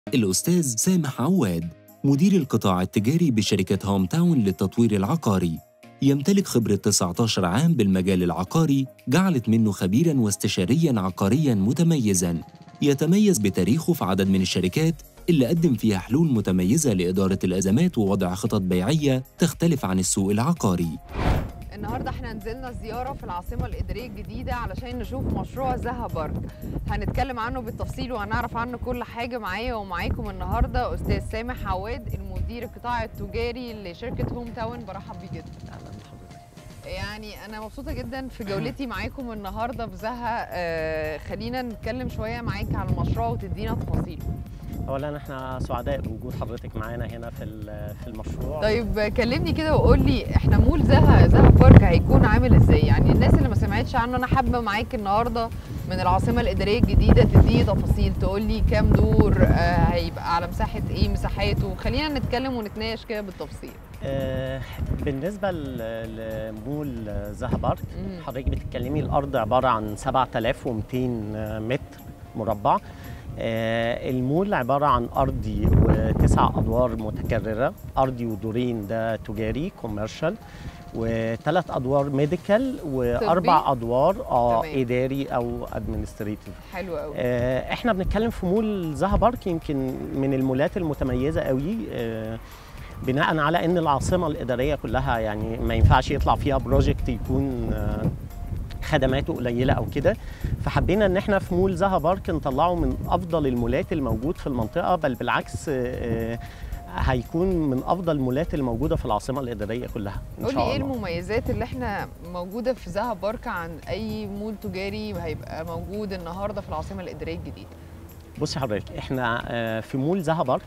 الأستاذ سامح عواد مدير القطاع التجاري بشركة هوم تاون للتطوير العقاري يمتلك خبرة 19 عام بالمجال العقاري جعلت منه خبيراً واستشارياً عقارياً متميزاً يتميز بتاريخه في عدد من الشركات اللي قدم فيها حلول متميزة لإدارة الأزمات ووضع خطط بيعية تختلف عن السوق العقاري النهارده احنا نزلنا زياره في العاصمه الاداريه الجديده علشان نشوف مشروع زها بارك هنتكلم عنه بالتفصيل وهنعرف عنه كل حاجه معايا ومعاكم النهارده استاذ سامح عواد المدير القطاع التجاري لشركه هوم تاون برحب بيه جدا اهلا بحضرتك يعني انا مبسوطه جدا في جولتي معاكم النهارده في زها آه خلينا نتكلم شويه معاك عن المشروع وتدينا تفاصيله اولا احنا سعداء بوجود حضرتك معانا هنا في ال- في المشروع طيب كلمني كده وقول لي احنا مول زها زها بارك هيكون عامل ازاي يعني الناس اللي ما سمعتش عنه انا حابه معاك النهارده من العاصمه الاداريه الجديده تديني تفاصيل تقول لي كام دور آه هيبقى على مساحه ايه مساحاته خلينا نتكلم ونتناقش كده بالتفصيل آه بالنسبه ل- لمول زها بارك مم. حضرتك بتتكلمي الارض عباره عن 7200 متر مربع آه المول عباره عن ارضي وتسع ادوار متكرره ارضي ودورين ده تجاري كوميرشال وثلاث ادوار ميديكال واربع ادوار اه تمام. اداري او ادمنستريتيف حلو قوي آه، احنا بنتكلم في مول زها بارك يمكن من المولات المتميزه قوي آه، بناء على ان العاصمه الاداريه كلها يعني ما ينفعش يطلع فيها بروجكت يكون آه، خدماته قليله او كده فحبينا ان احنا في مول زها بارك نطلعه من افضل المولات الموجود في المنطقه بل بالعكس آه، هيكون من افضل المولات الموجوده في العاصمه الاداريه كلها ان قول لي شاء ايه الله المميزات اللي احنا موجوده في زها بارك عن اي مول تجاري هيبقى موجود النهارده في العاصمه الاداريه الجديده بصي حضرتك احنا آه، في مول زها بارك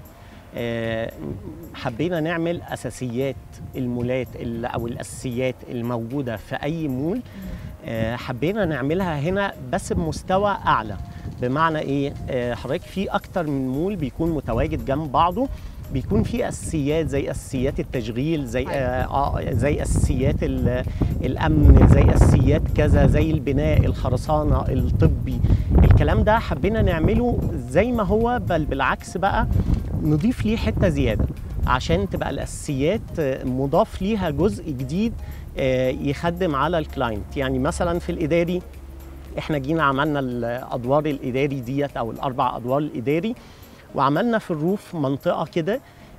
آه، حبينا نعمل اساسيات المولات ال- او الاساسيات الموجوده في اي مول آه، حبينا نعملها هنا بس بمستوى اعلى بمعنى ايه آه، حضرتك في اكتر من مول بيكون متواجد جنب بعضه بيكون في اساسيات زي اساسيات التشغيل زي آه آه، زي اساسيات ال- الامن زي اساسيات كذا زي البناء الخرسانه الطبي الكلام ده حبينا نعمله زي ما هو بل بالعكس بقى نضيف ليه حته زياده عشان تبقى الاساسيات آه، مضاف ليها جزء جديد آه، يخدم على الكلاينت يعني مثلا في الاداري احنا جينا عملنا الادوار الاداري ديت او الاربع ادوار الاداري وعملنا في الروف منطقه كده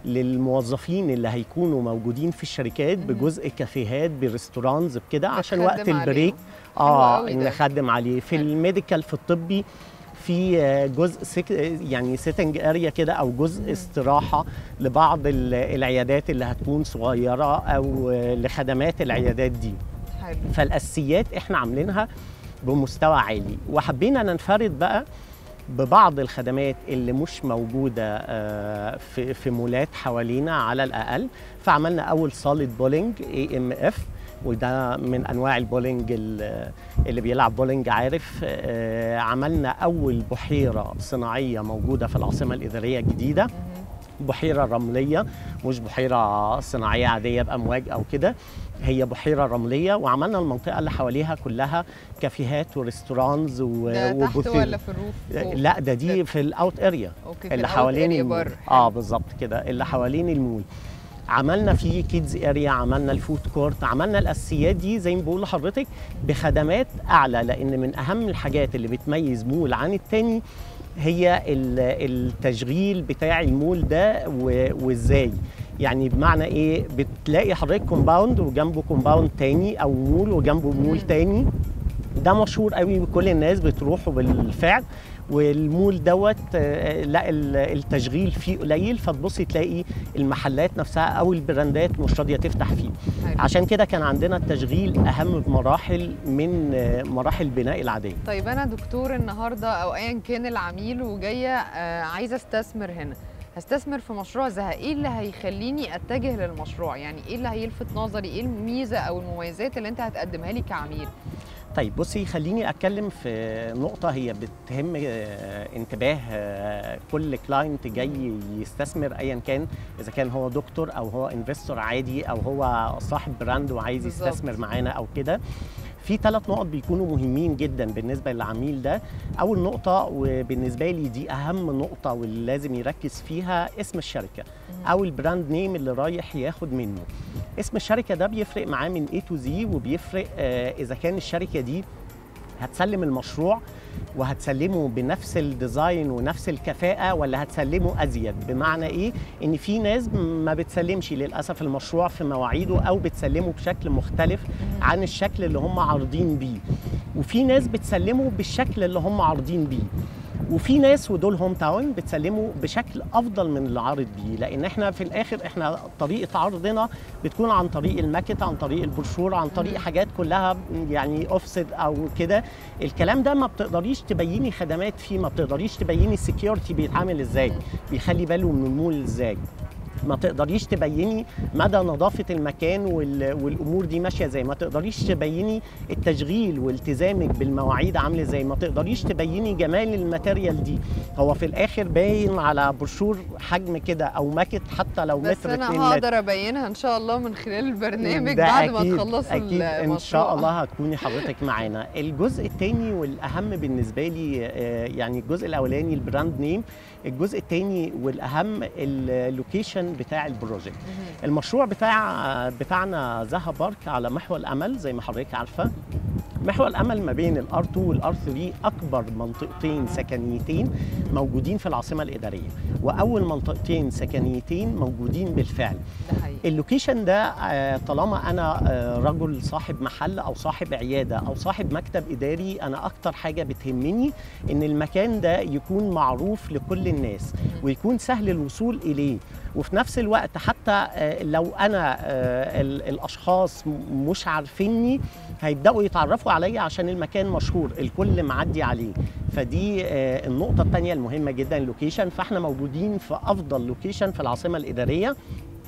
للموظفين اللي هيكونوا موجودين في الشركات مم. بجزء كافيهات بريستورانز بكده عشان بتخدم وقت عليهم. البريك حلو اه قوي ده. نخدم عليه في حلو. الميديكال في الطبي في آه، جزء سك... يعني سيتنج اريا كده او جزء مم. استراحه لبعض ال- العيادات اللي هتكون صغيره او آه، لخدمات العيادات دي حلو فالاساسيات احنا عاملينها بمستوى عالي وحبينا ننفرد بقى ببعض الخدمات اللي مش موجوده آه، في في مولات حوالينا على الاقل فعملنا اول صاله بولينج اي ام اف وده من انواع البولينج ال- اللي بيلعب بولينج عارف آه، عملنا اول بحيره صناعيه موجوده في العاصمه الاداريه الجديده مهم. بحيره رمليه مش بحيره صناعيه عاديه بامواج او كده هي بحيره رمليه وعملنا المنطقه اللي حواليها كلها كافيهات وريستورانز و- ده تحت وبوفيه. ولا في الروف فوق؟ لا ده دي في الاوت اريا اوكي في اللي الأوت حوالين area المول بره. اه حلو. بالظبط كده اللي حوالين المول عملنا فيه كيدز اريا عملنا الفود كورت عملنا الاساسيات دي زي ما بقول لحضرتك بخدمات اعلى لان من اهم الحاجات اللي بتميز مول عن التاني هي ال- التشغيل بتاع المول ده و- وازاي يعني بمعنى ايه بتلاقي حضرتك كومباوند وجنبه كومباوند تاني او مول وجنبه مول مم. تاني ده مشهور قوي وكل الناس بتروحوا بالفعل والمول دوت آه، لا ال- التشغيل فيه قليل فتبصي تلاقي المحلات نفسها او البراندات مش راضيه تفتح فيه حلو. عشان كده كان عندنا التشغيل اهم بمراحل من آه، مراحل البناء العاديه طيب انا دكتور النهارده او ايا كان العميل وجايه آه، عايزه استثمر هنا هستثمر في مشروع زها ايه اللي هيخليني اتجه للمشروع يعني ايه اللي هيلفت نظري ايه الميزه او المميزات اللي انت هتقدمها لي كعميل طيب بصي خليني اتكلم في نقطه هي بتهم آه، انتباه آه، كل كلاينت جاي يستثمر ايا كان اذا كان هو دكتور او هو انفستور عادي او هو صاحب براند وعايز بالظبط. يستثمر معانا او كده في ثلاث نقط بيكونوا مهمين جدا بالنسبه للعميل ده اول نقطه وبالنسبه لي دي اهم نقطه واللي لازم يركز فيها اسم الشركه او البراند نيم اللي رايح ياخد منه اسم الشركه ده بيفرق معاه من A to Z وبيفرق آه، اذا كان الشركه دي هتسلم المشروع وهتسلمه بنفس الديزاين ونفس الكفاءة ولا هتسلمه أزيد بمعنى إيه؟ إن في ناس ما بتسلمش للأسف المشروع في مواعيده أو بتسلمه بشكل مختلف عن الشكل اللي هم عارضين بيه وفي ناس بتسلمه بالشكل اللي هم عارضين بيه وفي ناس ودول هوم تاون بتسلموا بشكل افضل من اللي عارض بيه لان احنا في الاخر احنا طريقه عرضنا بتكون عن طريق الماكت عن طريق البروشور عن طريق حاجات كلها يعني اوفسيد او كده الكلام ده ما بتقدريش تبيني خدمات فيه ما بتقدريش تبيني السكيورتي بيتعامل ازاي بيخلي باله من المول ازاي ما تقدريش تبيني مدى نظافة المكان وال... والأمور دي ماشية ازاي ما تقدريش تبيني التشغيل والتزامك بالمواعيد عامل ازاي ما تقدريش تبيني جمال الماتيريال دي هو في الآخر باين على بروشور حجم كده أو ماكت حتى لو بس متر انا اتنين متر هقدر ابينها ان شاء الله من خلال البرنامج ده بعد ما أكيد تخلصوا اكيد ان المشروع. شاء الله هتكوني حضرتك معانا الجزء الثاني والاهم بالنسبه لي آه، يعني الجزء الاولاني البراند نيم الجزء الثاني والاهم اللوكيشن بتاع البروجكت مهم. المشروع بتاع بتاعنا زها بارك على محور الامل زي ما حضرتك عارفه محور الامل ما بين الار 2 والار 3 اكبر منطقتين سكنيتين موجودين في العاصمه الاداريه واول منطقتين سكنيتين موجودين بالفعل ده حقيقي اللوكيشن ده آه، طالما انا آه، رجل صاحب محل او صاحب عياده او صاحب مكتب اداري انا اكتر حاجه بتهمني ان المكان ده يكون معروف لكل الناس ويكون سهل الوصول اليه وفي نفس الوقت حتى آه، لو انا آه، ال- الاشخاص م- مش عارفيني هيبداوا يتعرفوا عليا عشان المكان مشهور الكل معدي عليه فدي آه، النقطه الثانيه المهمه جدا اللوكيشن فاحنا موجودين في افضل لوكيشن في العاصمه الاداريه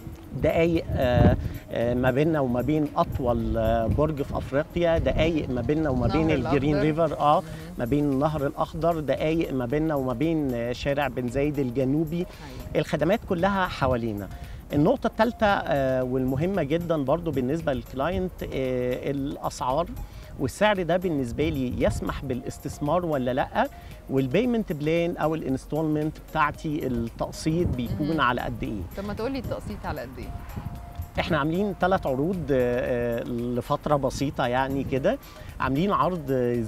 دقايق آه، آه، ما بيننا وما بين اطول آه، برج في افريقيا دقايق ما بيننا وما بين نهر الجرين الأخضر. ريفر اه ما بين النهر الاخضر دقايق ما بيننا وما بين آه، شارع بن زايد الجنوبي حقيقي. الخدمات كلها حوالينا النقطة الثالثة والمهمة جدا برضو بالنسبة للكلاينت آه، الأسعار والسعر ده بالنسبة لي يسمح بالاستثمار ولا لأ والبيمنت بلان أو الانستولمنت بتاعتي التقسيط بيكون مهم. على قد إيه طب ما تقولي التقسيط على قد ايه؟ احنا عاملين ثلاث عروض آه، آه، لفترة بسيطة يعني كده عاملين عرض آه،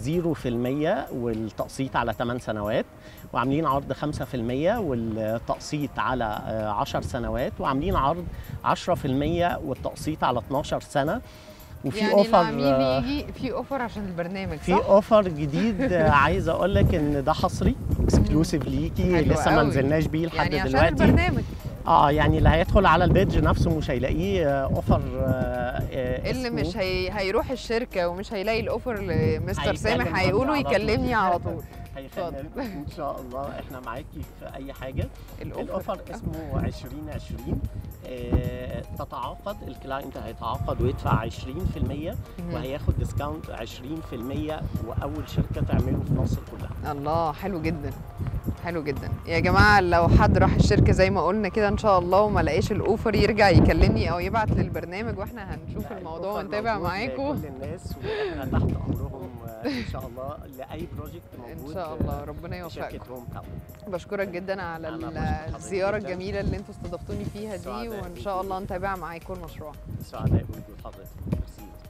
0% والتقسيط على 8 سنوات وعاملين عرض 5% والتقسيط على آه، 10 سنوات وعاملين عرض 10% والتقسيط على 12 سنة وفي يعني اوفر العميل آه، يجي في اوفر عشان البرنامج في صح؟ اوفر جديد آه، عايز اقول لك ان ده حصري اكسكلوسيف ليكي حلو لسه ما قوي. نزلناش بيه لحد يعني عشان دلوقتي البرنامج اه يعني اللي هيدخل على البيدج نفسه مش هيلاقيه آه، اوفر آه، آه، اللي اسمه- مش هي... هيروح الشركه ومش هيلاقي الاوفر لمستر هيكلم سامح برضه هيقولوا على طول. يكلمني على طول هيكلمك ان شاء الله احنا معاكي في اي حاجه الاوفر الاوفر اسمه 2020 آه، تتعاقد الكلاينت هيتعاقد ويدفع 20% مهم. وهياخد ديسكاونت 20% واول شركه تعمله في مصر كلها الله حلو جدا حلو جدا يا جماعه لو حد راح الشركه زي ما قلنا كده ان شاء الله وما لقاش الاوفر يرجع يكلمني او يبعت للبرنامج واحنا هنشوف الموضوع الأوفر ونتابع موجود معاكم لكل الناس واحنا تحت امرهم آه، ان شاء الله لاي بروجكت موجود ان شاء الله ربنا في يوفقكم شركه هوم تاون بشكرك جدا على أنا ال- بشكر حضرتك الزياره جداً. الجميله اللي انتوا استضفتوني فيها دي سعداء وان بيكي. شاء الله نتابع معاكم المشروع سعداء بوجود حضرتك